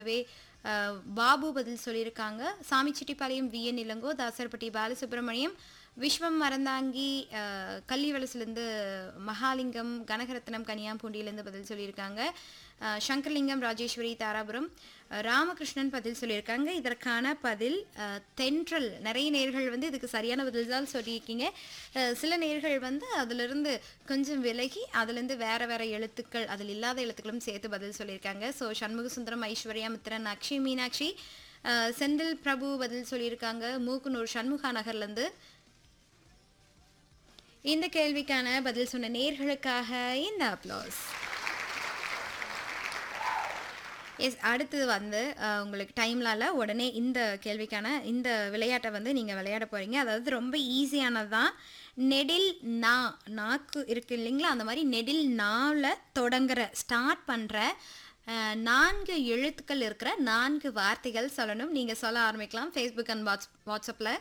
வே அஹ், பாபு பதில் சொல்லியிருக்காங்க Samichettipalayam V N Elango Thasarpatti Balasubramaniam Viswam மறந்தாங்கி அஹ், கள்ளிவலசுலேருந்து மகாலிங்கம் கனகரத்னம் கனியாம்பூண்டியிலேருந்து பதில் சொல்லியிருக்காங்க அஹ், சங்கர்லிங்கம் ராஜேஸ்வரி தாராபுரம் அஹ், ராமகிருஷ்ணன் பதில் சொல்லியிருக்காங்க இதற்கான பதில் அஹ், தென்றல் நிறைய நேர்கள் வந்து இதுக்கு சரியான பதில் தான் சொல்லியிருக்கீங்க அஹ், சில நேர்கள் வந்து அதிலிருந்து கொஞ்சம் விலகி அதுலேருந்து வேற வேற எழுத்துக்கள் அதில் இல்லாத எழுத்துக்களும் சேர்த்து பதில் சொல்லியிருக்காங்க ஸோ சண்முக சுந்தரம் ஐஸ்வர்யா மித்ரன் அக்ஷய் மீனாட்சி அஹ், செந்தில் பிரபு பதில் சொல்லியிருக்காங்க மூக்குனூர் சண்முகா நகர்லேருந்து இந்த கேள்விக்கான பதில் சொன்ன நேர்களுக்காக இந்த அப்ளாஸ் எஸ் அடுத்தது வந்து அஹ், உங்களுக்கு டைம்லால உடனே இந்த கேள்விக்கான இந்த விளையாட்டை வந்து நீங்கள் விளையாட போகிறீங்க அதாவது ரொம்ப ஈஸியானது தான் நெடில் நா நாக்கு இருக்கு இல்லைங்களா அந்த மாதிரி நெடில் நாவில் தொடங்குற ஸ்டார்ட் பண்ணுற நான்கு எழுத்துக்கள் இருக்கிற நான்கு வார்த்தைகள் சொல்லணும் நீங்கள் சொல்ல ஆரம்பிக்கலாம் ஃபேஸ்புக் அண்ட் வாட்ஸ் வாட்ஸ்அப்பில்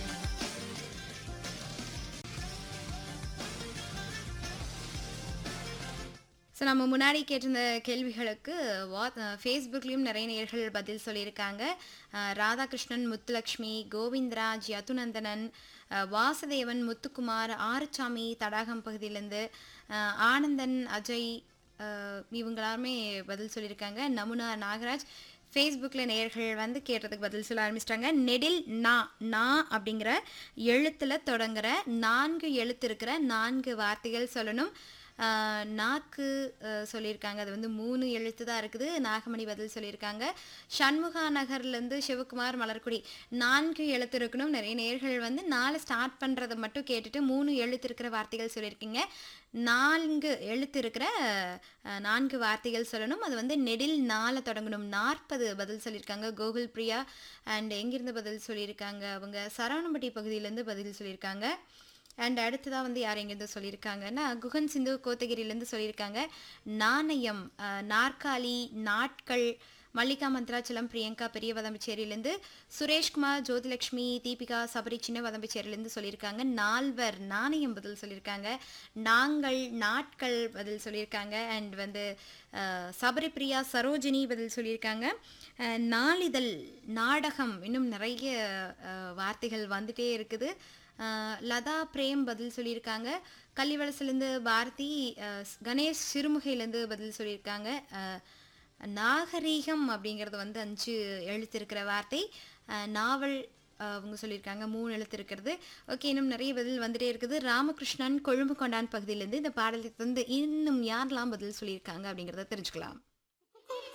ஸோ நம்ம முன்னாடி கேட்டிருந்த கேள்விகளுக்கு வா ஃபேஸ்புக்லேயும் நிறைய நேர்கள் பதில் சொல்லியிருக்காங்க அஹ், ராதாகிருஷ்ணன் முத்துலக்ஷ்மி கோவிந்தராஜ் யதுநந்தனன் அஹ், வாசுதேவன் முத்துக்குமார் ஆறுச்சாமி தடாகம் பகுதியிலேருந்து அஹ், ஆனந்தன் அஜய் அஹ், இவங்க எல்லாருமே பதில் சொல்லியிருக்காங்க நமுனா நாகராஜ் ஃபேஸ்புக்கில் நேர்கள் வந்து கேட்டதுக்கு பதில் சொல்ல ஆரம்பிச்சிட்டாங்க நெடில் நா நா அப்படிங்கிற எழுத்தில் தொடங்குற நான்கு எழுத்து இருக்கிற நான்கு வார்த்தைகள் சொல்லணும் ஆஹ் நாக்கு ஆஹ் சொல்லியிருக்காங்க அது வந்து மூணு எழுத்து தான் இருக்குது நாகமணி பதில் சொல்லியிருக்காங்க சண்முகா நகர்லேருந்து சிவகுமார் மலர்குடி நான்கு எழுத்து இருக்கணும் நிறைய நேர்கள் வந்து நாலு ஸ்டார்ட் பண்ணுறதை மட்டும் கேட்டுட்டு மூணு எழுத்து இருக்கிற வார்த்தைகள் சொல்லியிருக்கீங்க நான்கு எழுத்து இருக்கிற ஆஹ் நான்கு வார்த்தைகள் சொல்லணும் அது வந்து நெடில் நாளை தொடங்கணும் நாற்பது பதில் சொல்லியிருக்காங்க கோகுல் பிரியா அண்ட் எங்கிருந்து பதில் சொல்லியிருக்காங்க அவங்க சரவணம்பட்டி பகுதியிலேருந்து பதில் சொல்லியிருக்காங்க அண்ட் அடுத்ததாக வந்து யார் எங்கேருந்து சொல்லியிருக்காங்கன்னா குகன் சிந்து கோத்தகிரிலேருந்து சொல்லியிருக்காங்க நாணயம் அஹ், நாற்காலி நாட்கள் மல்லிகா மந்த்ராச்சலம் பிரியங்கா பெரிய வதம்பிச்சேரியிலேருந்து சுரேஷ்குமார் ஜோதிலக்ஷ்மி தீபிகா சபரி சின்ன வதம்பிச்சேரியிலேருந்து சொல்லியிருக்காங்க நால்வர் நாணயம் பதில் சொல்லியிருக்காங்க நாங்கள் நாட்கள் பதில் சொல்லியிருக்காங்க அண்ட் வந்து அஹ், சபரி பிரியா சரோஜினி பதில் சொல்லியிருக்காங்க அஹ், நாளிதழ் நாடகம் இன்னும் நிறைய அஹ், வார்த்தைகள் வந்துட்டே இருக்குது அஹ் லதா பிரேம் பதில் சொல்லியிருக்காங்க கள்ளிவளசுலேருந்து பாரதி அஹ் ஸ்- கணேஷ் சிறுமுகையிலேருந்து பதில் சொல்லியிருக்காங்க அஹ் நாகரீகம் அப்படிங்கிறது வந்து அஞ்சு எழுத்து இருக்கிற வார்த்தை அஹ் நாவல் அஹ் அவங்க சொல்லியிருக்காங்க மூணு எழுத்து இருக்கிறது ஓகே இன்னும் நிறைய பதில் வந்துட்டே இருக்குது ராமகிருஷ்ணன் கொழும்பு கொண்டான் பகுதியிலேருந்து இந்த பாடலுக்கு வந்து இன்னும் யாரெல்லாம் பதில் சொல்லியிருக்காங்க அப்படிங்கிறத தெரிஞ்சுக்கலாம்